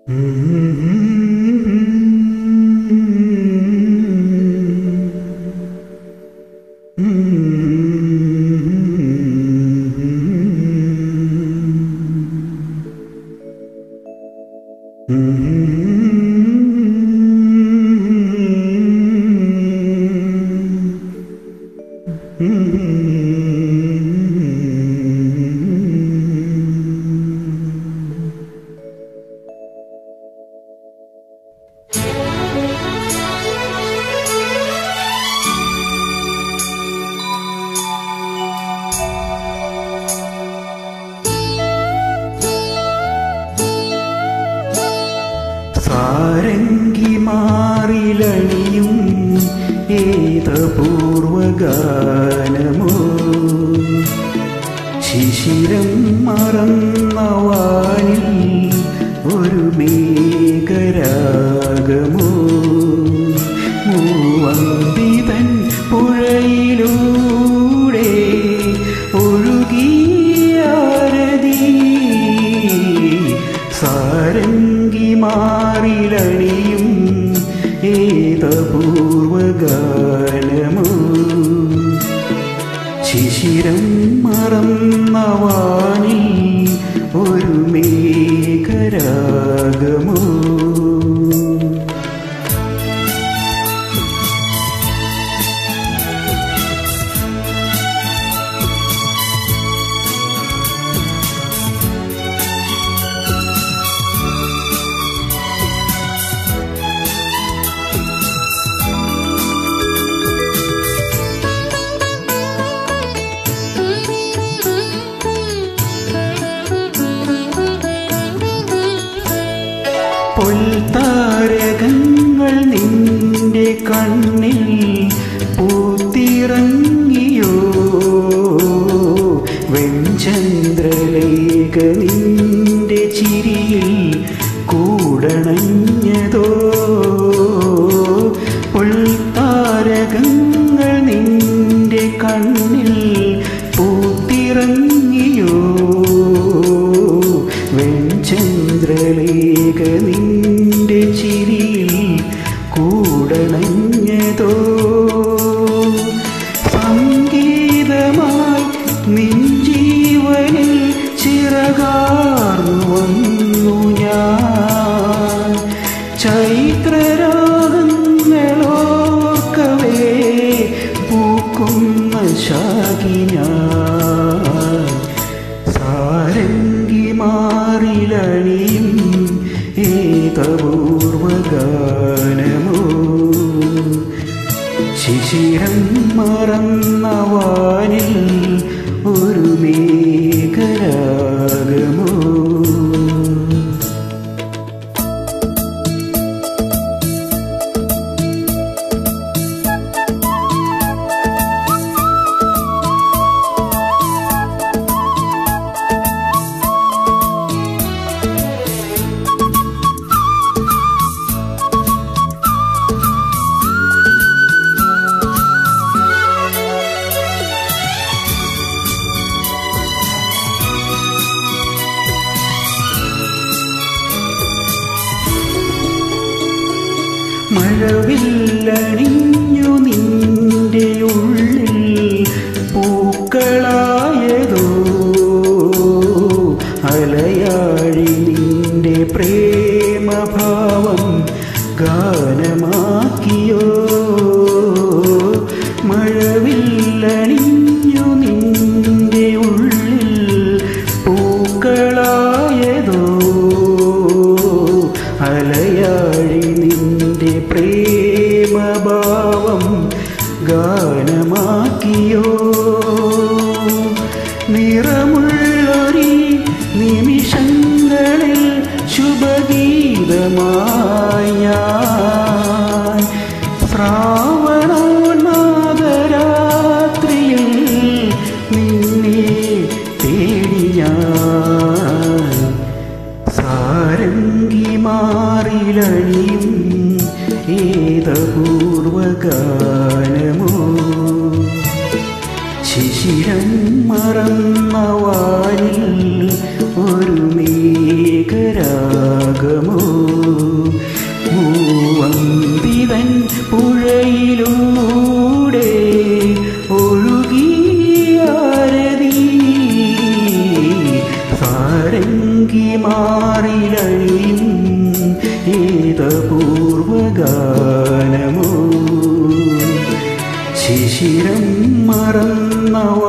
സാരംഗി മാറിലണിയും ഏതപൂർവഗാനമോ ശിശിരം മറന്നവാനിൽ ഒരു മേഘരാഗമോ മൂവന്തിതൻ പുഴയിലൂടെ ഒഴുകിയാരതി സാരംഗി മാറിലണിയും ഏതപൂർവഗാനമോ ശിശിരം മറന്നവാനിൽ ഒരു മേഘരാഗമോ പൊൽത്താരകങ്ങൾ നിന്റെ കണ്ണിൽ പൂത്തിറങ്ങിയോ വെഞ്ചന്ദ്രലേഖ നിന്റെ ചിരിയിൽ കൂടണഞ്ഞതോ പൊൽത്താരകങ്ങൾ നിന്റെ കണ്ണിൽ പൂത്തിറങ്ങിയോ വെഞ്ചന്ദ്രലേഖ നിന്റെ ചിരിയിൽ കൂടണഞ്ഞതോ സംഗീതമായി നിൻ ജീവനിൽ ചിറകാർന്നു വന്നു ഞാൻ ചൈത്രരാഗങ്ങളോർക്കവേ പൂക്കുന്ന ശാഖി ഞാൻ സാരംഗി മാറിലണിയും ഏതപൂർവഗാനമോ ശിശിരം മറന്നവാനിൽ ഒരു മേഘരാഗമോ മഴവില്ലണിഞ്ഞു നിന്റെ ഉള്ളിൽ പൂക്കളായതോ അലയാഴി നിന്റെ പ്രേമഭാവം ഗാനമാക്കിയോ മഴവില്ലണിഞ്ഞു നിന്റെ ഉള്ളിൽ പൂക്കളായതോ അലയാഴി നിന്റെ പ്രേമഭാവം ഗാനമാക്കിയോ നിറമുള്ളൊരി നിമിഷങ്ങളിൽ ശുഭഗീതമായി ഞാൻ ശ്രാവണോന്മാദരാത്രിയിൽ നിന്നെ തേടി ഞാൻ സാരംഗി മാറിലണിയും ഏതപൂർവഗാനമോ ശിശിരം മറന്നവാനിൽ ഒരു മേഘരാഗമോ പുഴയിലൂടെ ഒഴുകിയാരതി സാരംഗി മാറിലഴിയും ഏതപൂർവഗാനമോ ശിശിരം മറന്ന